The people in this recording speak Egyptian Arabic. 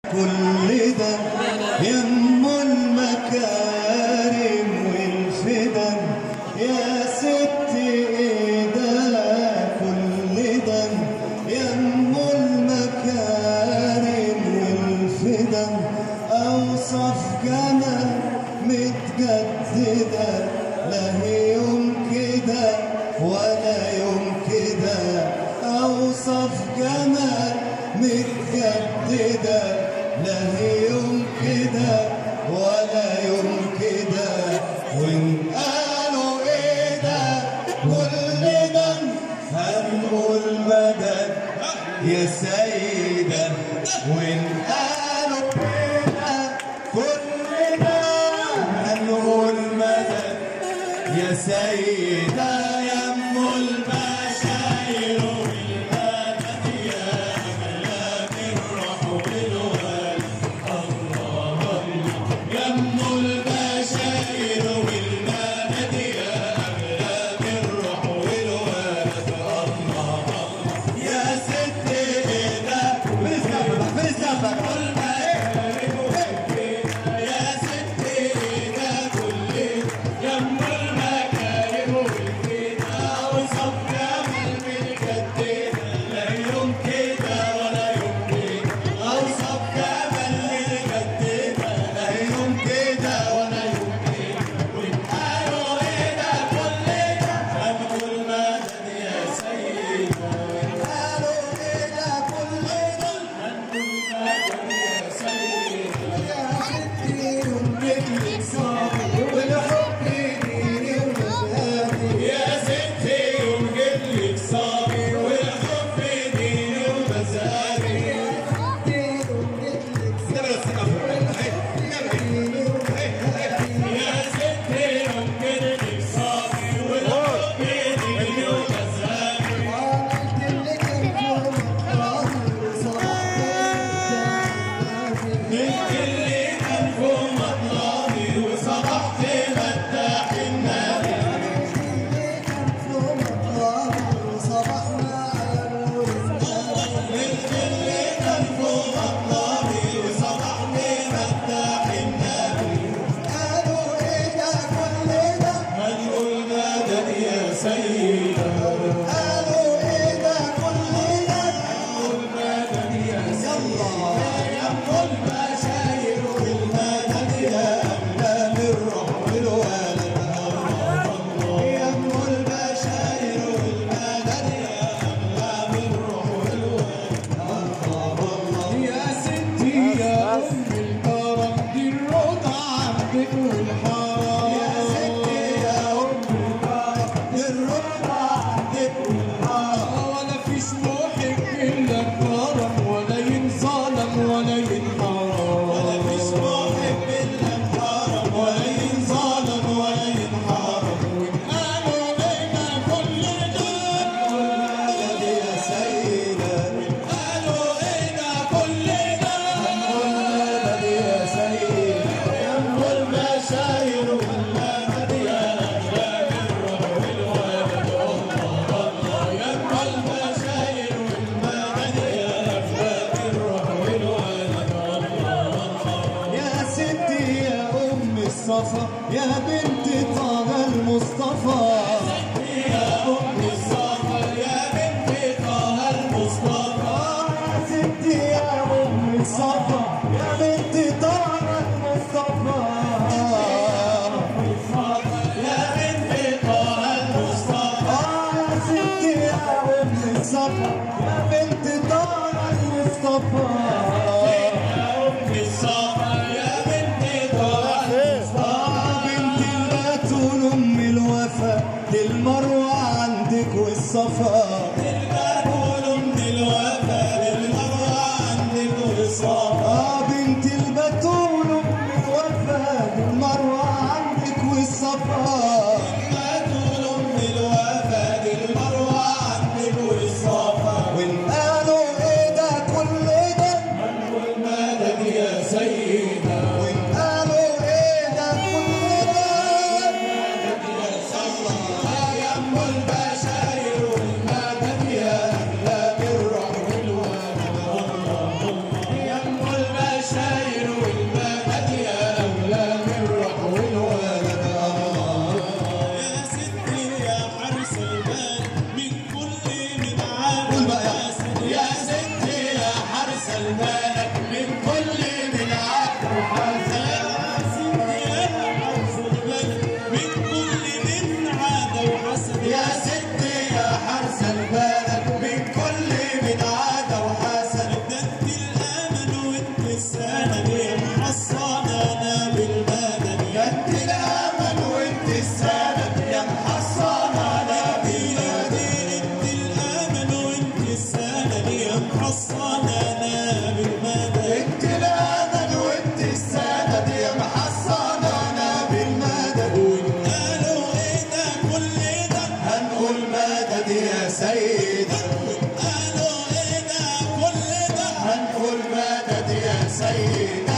كل ده يم المكارم والفدن يا ست ايه ده كل ده يم المكارم والفدن اوصف جمال متجدده لا هي يوم كده ولا يوم كده اوصف جمال متجدده لا هي يوم كده ولا يوم كده وان قالوا ايه ده كل ده هنقول مدد يا سيدة وان قالوا ايه ده كل ده هنقول مدد يا سيدة يا ام البشاير والمدد يا أغلى من روح والوالد الله الله يا ام البشاير والمدد يا أغلى من روح والوالد الله الله يا ست إيدا من الزفة من الزفة يا ست إيدا كل يم المكارم والكده وصف جمال بالجد لا يوم كده ولا يوم كده اوصف جمال بالجد لا يوم كده ولا يوم كده وقالوا ايه ده كل ده هنقول مدد يا سيدة وقالوا ايه ده كل ده هنقول مدد يا سيدة يا ستي رجلك صافي والحب ديني ومذهبي يا ستي رجلك صافي والحب ديني ومذهبي يا ستي رجلك صافي والحب ديني ومذهبي انت اللي كان مطلبي وصبحت مداح النبي انت اللي كان مطلبي وصبحت مداح النبي قالوا ايه ده كل ده هنقول مدد يا سيدة قالوا ايه ده كل ده هنقول مدد يا سيدة يا ام المشاير والمدد يا أغلى من روح والوالد يا ام المشاير والمدد يا أغلى من روح والوالد يا ستي يا أم الكرم دي الرضا عندك والحرام يا ستي يا أم الكرم دي الرضا عندك والحرام ولا فيش محب إلا الكرم ولا ينظلم ولا ينحرم ولا فيش محب إلا الكرم ولا ينظلم ولا ينحرم وقالوا لنا كل ده مدد يا سيدة قالوا لنا كل ده مدد يا سيدة يا ام المشاير والمدد يا أغلى من روح الوالد الله الله يا ام المشاير والمدد يا أغلى من روح الوالد الله الله يا ستي يا أم الصفا يا بنت طه المصطفى يا أم الصفا يا بنت طه المصطفى يا ستي يا أم الصفا يا بنت طه المصطفى يا بنت طه المصطفى يا ستي يا أم الصفا يا بنت طه المصطفى يا أم الصفا يا بنت طه المصطفى بنت البتول أم الوفا للمروة عندك والصفا البتول أم الوفا للمروة عندك والصفا بنت البتول السند يا محصننا بالمدد يا انت الامل وانت السند يا محصننا بالمدد انت الامل وانت السند يا محصننا بالمدد انت الامل وانت السند يا محصننا بالمدد قالوا ايه ده كل ده هنقول مدد يا سيد قالوا ايه ده كل ده هنقول مدد يا سيد